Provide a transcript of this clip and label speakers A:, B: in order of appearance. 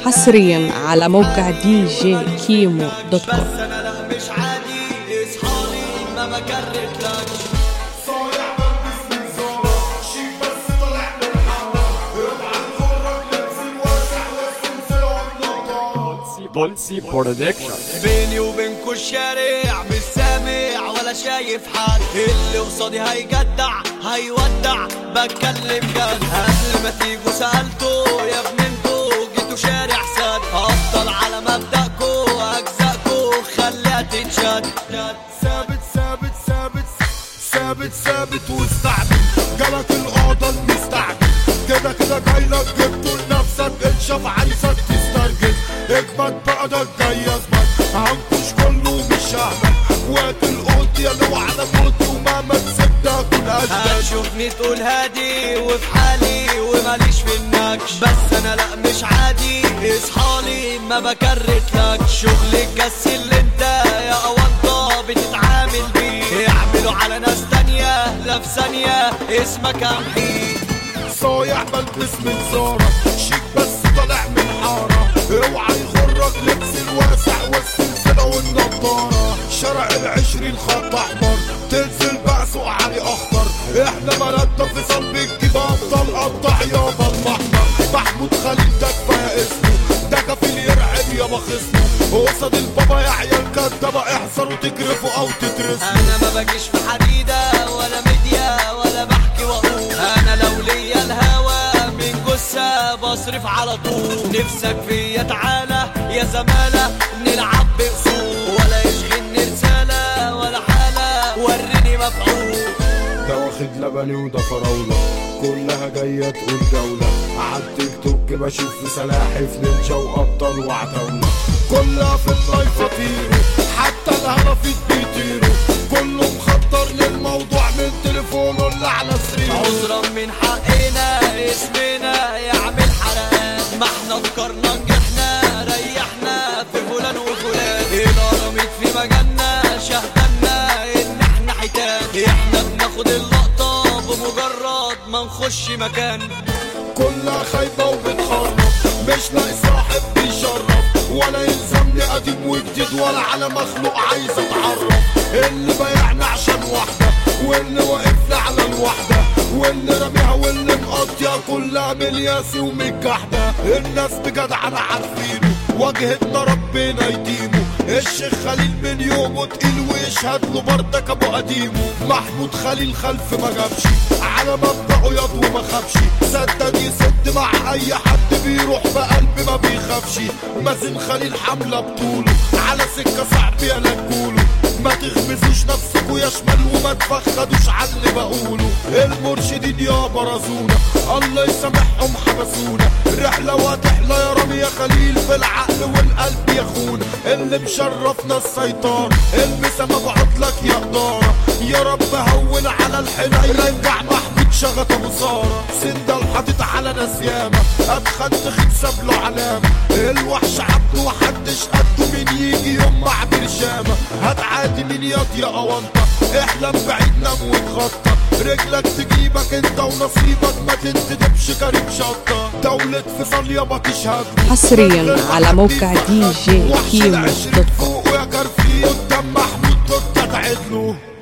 A: حصريا على موقع دي جي كيمو دوت
B: بس
A: كوم
B: انا لا مش عادي اصحابي ما بكرتلكش
C: صايع بلبس من زارة شيك بس طالع من حارة ابعت خرج لبس الواسع والسلسلة والنضارة
D: بولسي برودكشن
B: بيني وبينكو الشارع مش سامع ولا شايف حد اللي قصادي هيجدع هيودع بتكلم جد قبل ما تيجوا سألتوا يا ابن انتوا جيتوا شارع سد هفضل على مبدأكوا اجزاءكوا خليها تتشد
C: ثابت ثابت ثابت ثابت ثابت واستعبد جالك القاضة المستعجل كده كده جايلك جبته لنفسك انشف عايزك تسترجل اجمد بقى ده الجاي يزمك هنكش كله مش ههمك وقت القوت يا لو على موت ومهما تسيبنا كل اشبال
B: هتشوفني تقول هادي وفي حالي وماليش في النكش بس انا لا مش عادي اصحالي ما بكرتلك شغل الجس اللي انت يا اونطه بتتعامل بيه اعمله على ناس تانية لا في ثانية اسمك امحيه
C: صايع بلبس من زارة شيك بس طالع من حارة اوعى يغرك لبس الواسع والسلسلة والنضارة شارع العشرين خط احمر تنزل بقى سوق علي اخضر احنا بلدنا في صلب الجيب افضل قطع يابا المحمر محمود خليل ده كفايه اسمه ده كفيل يرعب يابا خصمه قصاد البابا يا عيال كدابة احذروا تجرفوا او تدرسوا
B: انا ما باجيش في حديدة ولا ميديا ولا بحكي واقول انا لو ليا الهوى من جثة بصرف على طول نفسك فيا تعالى يا زمالة نلعب بأصول ولا يشغلني رسالة ولا حالة وريني مفعول
C: ده واخد لبني وده فراولة كلها جاية تقول جولة عالتيك توك بشوف في سلاحف نينجا وأبطال وعتاولة كلها في اللايف فطيرو حتى الهرافيت بيطيروا كله مخطر للموضوع من تليفونه اللي على سريره
B: عذرا من حقنا اسمنا يعمل حرقان ما احنا ذكرنا نجحنا ريحنا في فلان وفلان الاراميد في مجالنا شهدنا ان احنا حيتان احنا بناخد اللقطة بمجرد ما نخش مكان
C: كلها خايبة وبتخرب مش لاقي صاحب بيشرب ولا يلزمني قديم وجديد ولا على مخلوق عايز اتعرف اللي بايعنا عشان واحدة واللي واقفنا على الوحدة واللي راميها واللي مقضيها كلها ملياسي ومتجحدة الناس بجدعنة عارفينه واجهتنا ربنا يديمه الشيخ خليل من يومه تقيل ويشهد له بردك ابو قديمه محمود خليل خلف ما جابش على مبدأه ياض وما خافش سدد يسد مع اي حد بيروح بقلب ما بيخافش مازن خليل حملة بطوله على سكة صعب يلجوله ما تغمزوش نفسكوا يا شمال وما تفخدوش على اللي بقوله المرشدين يا برزونا الله يسامحهم حبسونا رحلة وهتحلى يا رامي يا خليل في العقل والقلب يا خونا اللي مشرفنا السيطرة المسا مبعوت لك يا إدارة يا رب هون على الحنين رجع محمود شغط ابو سارة سندل حاطط على ناس ياما اتخن تخيل ساب له علامة الوحش عبده وحدش قده مين يجي يوم مع برشامة هتعادي مين ياض يا قوانطة احلم بعيد نام وتغطى رجلك تجيبك انت ونصيبك ما تنتدبش كريم شطة دولة فيصل يابا تشهد
A: حصرياً على موقع دي جي
C: وحش
A: كيمو
C: العشرين
A: دوت كوم.
C: فوق ويا كرفي قدام محمود توتا تعدله